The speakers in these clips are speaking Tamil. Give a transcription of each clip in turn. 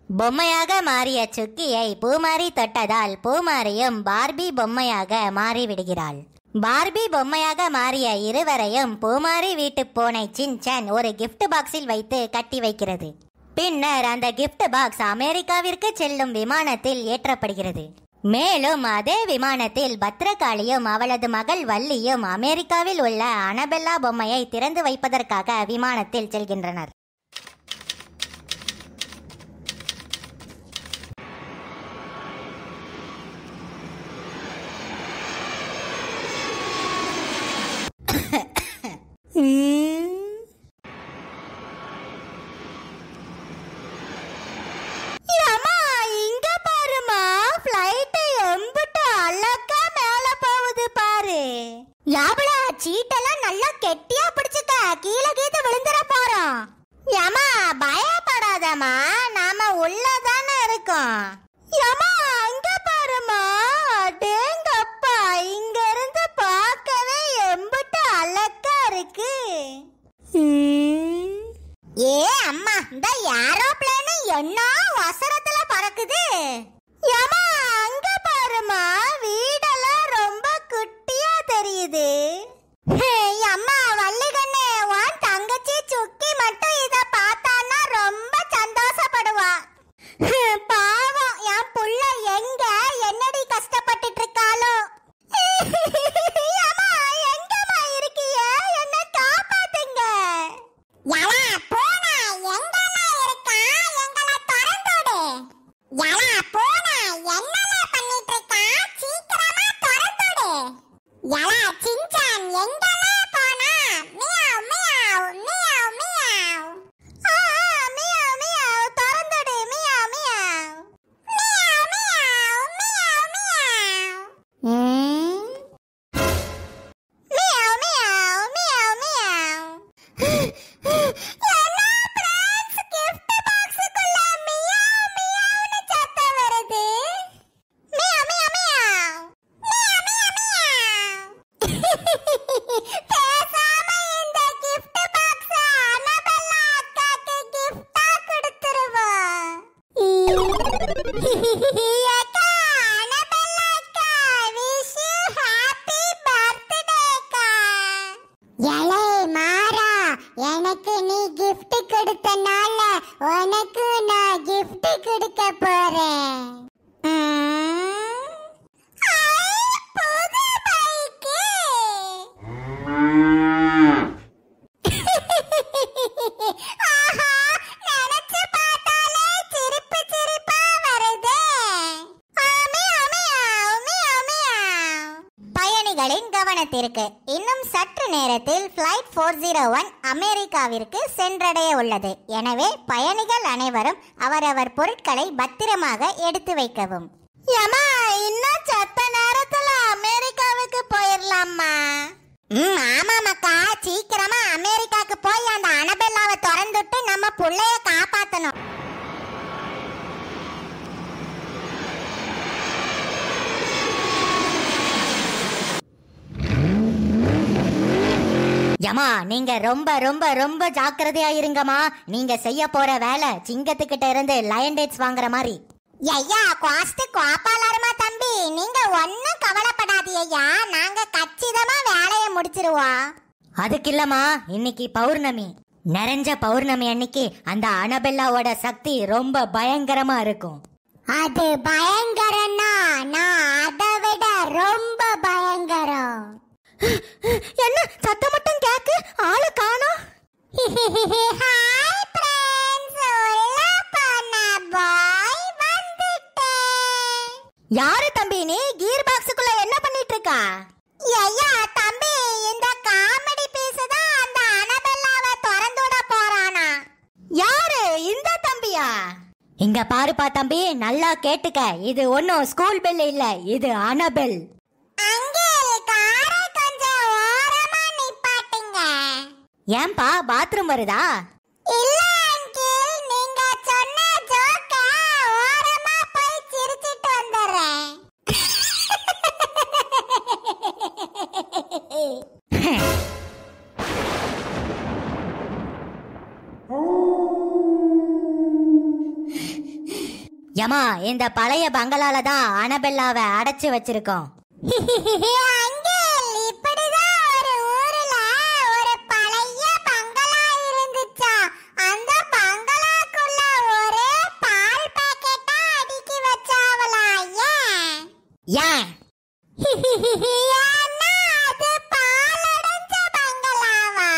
பொம்மையாக மாறிய சுக்கியை பூமாரி தொட்டதால் பூமாரியும் பார்பி பொம்மையாக மாறிவிடுகிறாள் பார்பி பொம்மையாக மாறிய இருவரையும் பூமாரி வீட்டு பூனை சின்சன் ஒரு gift பாக்ஸில் வைத்து கட்டி வைக்கிறது பின்னர் அந்த gift பாக்ஸ் அமெரிக்காவிற்கு செல்லும் விமானத்தில் ஏற்றப்படுகிறது மேலும் அதே விமானத்தில் பத்ரகாளியும் அவளது மகள் வள்ளியும் அமெரிக்காவில் உள்ள அனபெல்லா பொம்மையை திறந்து வைப்பதற்காக விமானத்தில் செல்கின்றனர் அம்மா இங்க பாருமா ஃப்ளைட் எம்பிட்டு அழகா மேல போகுது பாரு யாபலா சீட்டெல்லாம் நல்லா கெட்டியா பிடிச்சுக்க கீழே கீழே விழுந்துற போறோம் ஏமா பயப்படாதம்மா நாம உள்ளதானே இருக்கோம் ஏமா அங்க பாருமா அடேங்கப்பா இங்க இருந்து பார்க்கவே எம்பிட்டு அழகா இருக்கு ஏ அம்மா இந்த ஏரோப்ளேன் என்ன அவசரத்துல பறக்குது ஏமா அங்க பாருமா வீடெல்லாம் ரொம்ப குட்டியா தெரியுது ஹே, அம்மா வள்ளிகண்ணே உன் தங்கச்சி சுக்கி மட்டும் இத பார்த்தான்னா ரொம்ப சந்தோஷப்படுவா ஹே, பாவம் என் புள்ள எங்க என்னடி கஷ்டப்பட்டுட்டு இருக்காளோ அம்மா எங்கம்மா இருக்கீங்க என்ன காப்பாத்துங்க யலா பூனா எங்கம்மா இருக்கா எங்கள திறந்துடு யலா பூனா என்னம்மா பண்ணிட்டு இருக்கா சீக்கிரமா திறந்துடு யலா சின்சான் எங்கெல்லாம் போனா மியாவ் மியாவ் மியாவ் மியாவ் ஆ ஆ, மியாவ் மியாவ் திறந்துடு மியாவ் மியாவ் மியாவ் மியாவ் மியாவ் மியாவ் ம் மியாவ் மியாவ் மியாவ் மியாவ் என்ன பிரான்ஸ் gift box-க்குள்ள மியாவ் மியாவ்னு சத்தம் வருது? மியாவ் மியாவ் மியாவ். மியாவ் மியாவ் மியாவ். பேசாம இந்த gift box-அ அன்னபெல்லா அக்காக்கு gift-ஆ கொடுத்துருவோம். அக்கா, அன்னபெல்லா அக்கா, wish you happy birthday அக்கா. எலே மாறா எனக்கு நீ gift கொடுத்தனால உனக்கு நான் gift கொடுக்க போறேன் ம். ஐ, புது பைக்கு. ஆஹா, நினைச்சு பார்த்தாலே சிரிப்பு சிரிப்பா வருதே. ஆமி, ஆமி, ஆமி, ஆமி, ஆம். பயணிகளின் கவனத்திற்கு இன்னும் சற்று நேரத்தில் ஃப்ளைட் ஃபோர் ஜீரோ ஒன் அமெரிக்காவிற்கு சென்றடைய உள்ளது எனவே பயணிகள் அனைவரும் அவரவர் பொருட்களை பத்திரமாக எடுத்து வைக்கவும் யமா இன்னும் சத்த நேரத்துல அமெரிக்காவுக்கு போயிடலாமா ம் ஆமாமாக்கா சீக்கிரமா அமெரிக்காக்கு போய் அந்த அனபெல்லாவை திறந்துட்டு நம்ம புள்ளைய காப்பாத்தணும் யமா நீங்க ரொம்ப ரொம்ப ரொம்ப ஜாக்கிரதையா இருங்கம்மா நீங்க செய்ய போற வேலை சிங்கத்துக்கிட்ட இருந்து லயன் டேட்ஸ் வாங்குற மாதிரி ஐயா காஸ்ட் கோபாலருமா தம்பி நீங்க ஒன்னும் கவலைப்படாதீங்க நாங்க கச்சிதமா வேலையை முடிச்சிருவோம் அதுக்கு இல்லம்மா இன்னைக்கு பௌர்ணமி நிறைஞ்ச பௌர்ணமி அன்னைக்கு அந்த அனபெல்லாவோட சக்தி ரொம்ப பயங்கரமா இருக்கும் அது பயங்கரம்னா நான் அதை விட ரொம்ப பயங்கரம் என்ன சத்தம் மட்டும் கேக்கு ஆளு காணோம் ஹாய் ஃப்ரெண்ட்ஸ் உள்ள போன பாய் வந்துட்டேன் யாரு தம்பி நீ கீர் பாக்ஸுக்குள்ள என்ன பண்ணிட்டு இருக்கா ஐயா தம்பி இந்த காமெடி பீஸ் தான் அந்த அனபெல்லாவை திறந்து விட போறானா யாரு இந்த தம்பியா இங்க பாருப்பா தம்பி நல்லா கேட்டுக்க இது ஒன்னும் ஸ்கூல் பெல் இல்ல இது அனபெல் அங்கிள் காரை கொஞ்சம் ஓரமா நிப்பாட்டுங்க ஏன்பா பாத்ரூம் வருதா இல்ல அங்கிள் நீங்க சொன்ன ஜோக்க ஓரமா போய் சிரிச்சிட்டு வந்துடுறேன் யமா இந்த பழைய பங்களால தான் அனபெல்லாவை அடைச்சு வச்சிருக்கோம் அங்கிள் இப்படிதான் ஒரு ஊர்ல ஒரு பழைய பங்களா இருந்துச்சா அந்த பங்களாக்குள்ள ஒரே பால் பாக்கெட்டா அடுக்கி வச்சாவலாம் ஏன் ஏன் ஏன்னா அது பாலடைஞ்ச பங்களாவா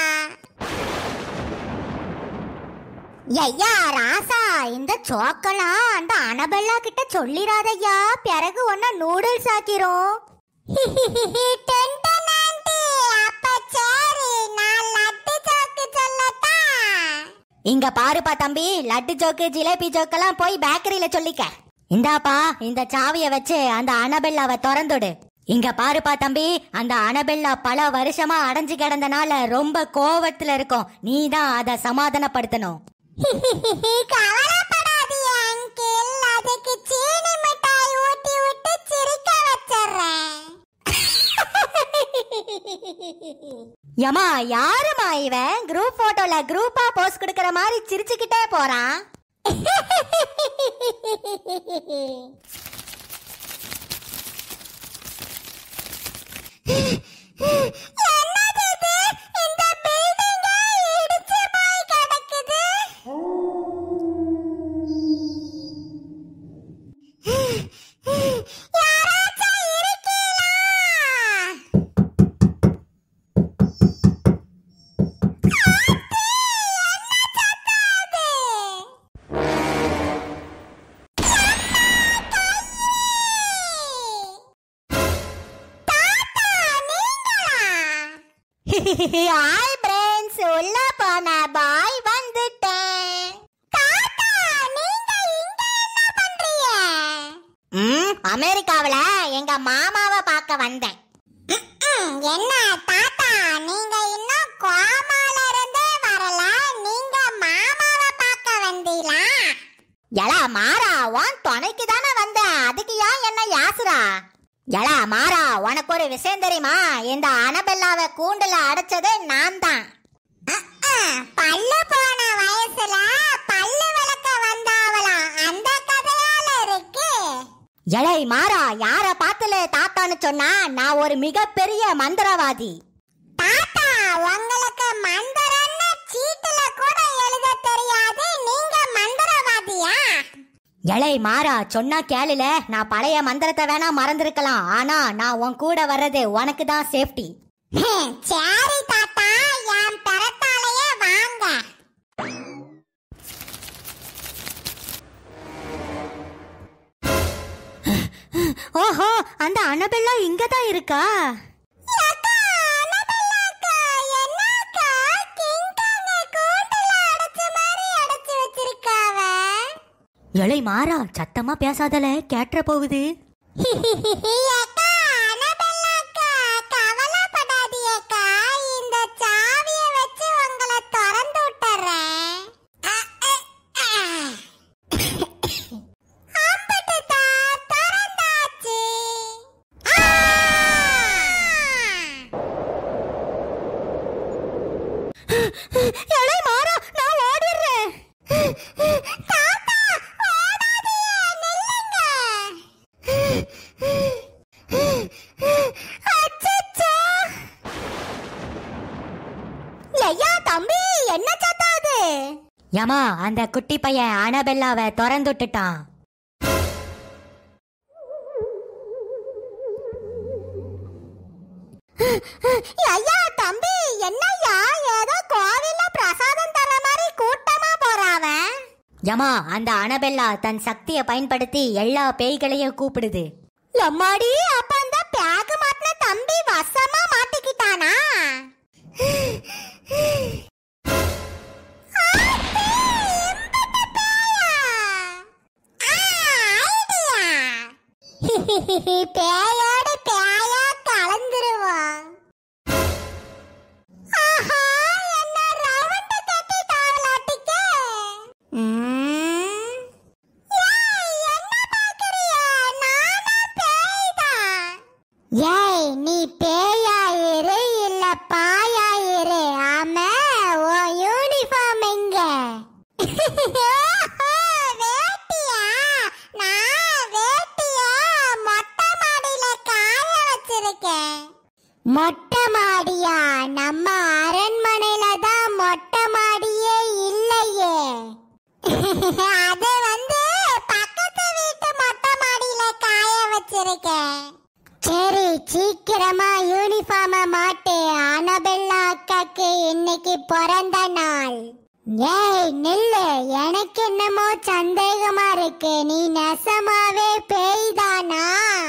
ஐயா ராசா இந்த சோக்கெல்லாம் அந்த அனபெல்லா கிட்ட சொல்லிராதையா பிறகு ஒன்னா நூடுல்ஸ் ஆக்கிரும் டென்டன் ஆண்டி அப்ப சரி நான் லட்டு சோக்கு சொல்லட்டா இங்க பாருப்பா தம்பி லட்டு ஜோக்கு ஜிலேபி ஜோக்கெல்லாம் போய் பேக்கரியில சொல்லிக்க இந்தாப்பா இந்த சாவிய வச்சு அந்த அனபெல்லாவை திறந்துடு இங்க பாருப்பா தம்பி அந்த அனபெல்லா பல வருஷமா அடைஞ்சு கிடந்தனால ரொம்ப கோவத்துல இருக்கும் நீ தான் அதை சமாதானப்படுத்தணும் கவலைப்படாதீங்க அங்கிள் அதுக்கு சீனி மிட்டாய் ஊட்டி விட்டு சிரிக்க வச்சிடுறேன் யமா யாருமா இவன் குரூப் போட்டோல குரூப்பா போஸ்ட் கொடுக்கற மாதிரி சிரிச்சுக்கிட்டே போறான் என்னது இது? இந்த பில்டிங்கே இடிச்சு போய் கிடக்குது யாராச்சும் இருக்கீங்களா ஹாய் பிரெண்ட்ஸ் உள்ள போன பாய் வந்துட்டேன் ம் அமெரிக்காவுல எங்க மாமாவை பார்க்க வந்தேன் என்ன தாத்தா நீங்க இன்னும் கோமால இருந்தே வரல நீங்க மாமாவை பார்க்க வந்தீங்களா எலா மாறா உன் துணைக்கு தானே வந்தேன் அதுக்கு ஏன் என்ன யாசுரா எலா மாறா உனக்கு ஒரு விஷயம் தெரியுமா இந்த அனபெல்லாவை கூண்டுல அடைச்சது நான் தான் அஹ், பல்லு போன வயசுல பல்லு விளக்க வந்தாவலாம் அந்த கதையால இருக்கு எலை மாறா யார பாத்துல தாத்தான்னு சொன்னா நான் ஒரு மிகப்பெரிய மந்திரவாதி தாத்தா உங்களுக்கு மந்திரம்னு சீட்டுல கூட எழுத தெரியாது நீங்க மந்திரவாதியா எலை மாறா சொன்னா கேளுல நான் பழைய மந்திரத்தை வேணா மறந்திருக்கலாம் ஆனா நான் உன் கூட வர்றது உனக்கு தான் சேஃப்டி ஹம், சரி தாத்தா என் பிறத்தாலேயே வாங்க ஓஹோ அந்த அனபெல்லா இங்க தான் இருக்கா அக்கா, அனபெல்லா அக்கா, என்னக்கா, கிங் காங்கை கூண்டுல அடைச்ச மாதிரி அடைச்சு வச்சிருக்காவ? எலை மாறா சத்தமா பேசாதல கேட்டுற போகுது அக்கா, அனபெல்லா அக்கா, கவலைப்படாதீயக்கா, இந்த சாவியை வச்சு உங்களை திறந்து விட்டுறேன். அ, அ, அ. அம்புட்டுதா, திறந்தாச்சு. ஆ! எலை மாறா நான் ஓடிடுறேன் தாத்தா, ஓடாதீங்க, நில்லுங்க. அச்சச்சோ. ஐயா தம்பி என்ன சத்தம் அது யமா அந்த குட்டி பையன் அனபெல்லாவை திறந்துட்டுட்டான் ஐயா தம்பி என்னய்யா ஏதோ கோவில்ல பிரசாதம் தர மாதிரி கூட்டமா போறாவ யமா அந்த அனபெல்லா தன் சக்தியை பயன்படுத்தி எல்லா பேய்களையும் கூப்பிடுது எம்மாடி அப்ப அந்த பேக் மாட்டின தம்பி வசமா மாட்டிக்கிட்டானா பேயோடு பேயா கலந்துருவோம் ஆஹா என்ன ரவுண்டு கட்டிட்டாவளாட்டிக்க ம் ஏய், என்ன பார்க்கறிய? நானும் பேய்தான். ஏய் நீ பேயாயிரு இல்ல பாயாயிரு ஆமா உன் யூனிஃபார்ம் எங்க ஓஹோ, வேட்டியா மொட்டை மாடியா நம்ம அரண்மனையில தான் மொட்டை மாடியே இல்லையே அது வந்து பக்கத்து வீட்டு மொட்டை மாடியில காய வச்சிருக்கேன் சரி சீக்கிரமா யூனிஃபார்ம மாட்டு அனபெல்லா அக்காக்கு இன்னைக்கு பிறந்த நாள் ஏய் நில்லு எனக்கு என்னமோ சந்தேகமா இருக்கு நீ நெசமாவே பேய்தானா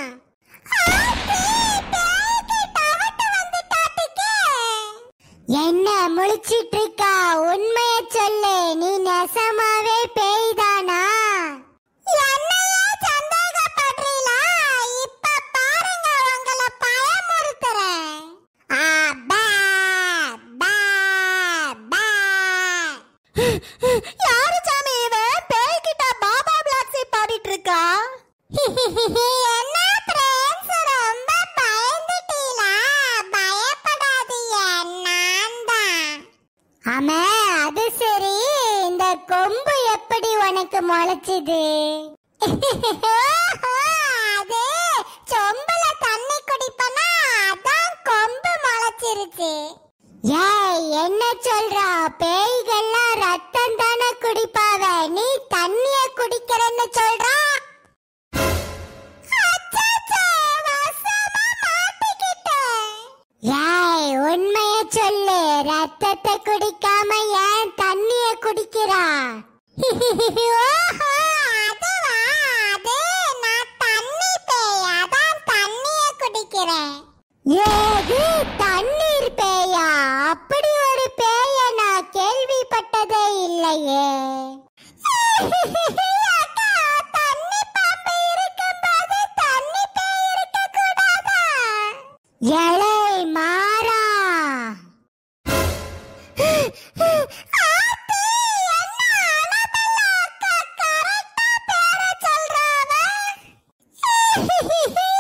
என்ன முழிச்சிட்டு இருக்கா உண்மைய சொல்லு நீ நெசமாவே பேய்தானா என்னையே சந்தேகப்படுறீங்களா இப்ப பாருங்க உங்களை பயமுறுத்துறேன் ஆ, பா, பா, பா. யாரு சாமி இவன் பேய்கிட்ட பாபா பிளாக்ஸி பாடிட்டு இருக்கா என்ன friends, ரொம்ப பயந்துட்டீங்களா? பயப்படாதீங்க, நான்தான். ஆமா அது சரி இந்த கொம்பு எப்படி உனக்கு முளைச்சுது அது சொம்புல தண்ணி குடிப்பனா அதான் கொம்பு முளைச்சிருச்சு ஏய் என்ன சொல்றா பேய்கள்லாம் ரத்தம் தானே குடிப்பாவ நீ தண்ணிய குடிக்கிறன்னு சொல்றா அச்சச்சோ, வசமா மாட்டிக்கிட்டேன். ஏய் உண்மைய சொல்லு ரத்தத்தை குடிக்காம ஏன் தண்ணிய குடிக்கிறா ஓஹோ, அதுவா? அது நான் தண்ணி பேய், அதான் தண்ணிய குடிக்கிறேன். ஏது தண்ணீர் பேயா அப்படி ஒரு பேய நான் கேள்விப்பட்டதே இல்லையே அக்கா, தண்ணி பாம்பு இருக்கும்போது தண்ணி பேய் இருக்கக்கூடாதா? எலை மாறா ஆத்தி, என்ன அனபெல்லா அக்கா correct ஆ பேரை சொல்றாவ?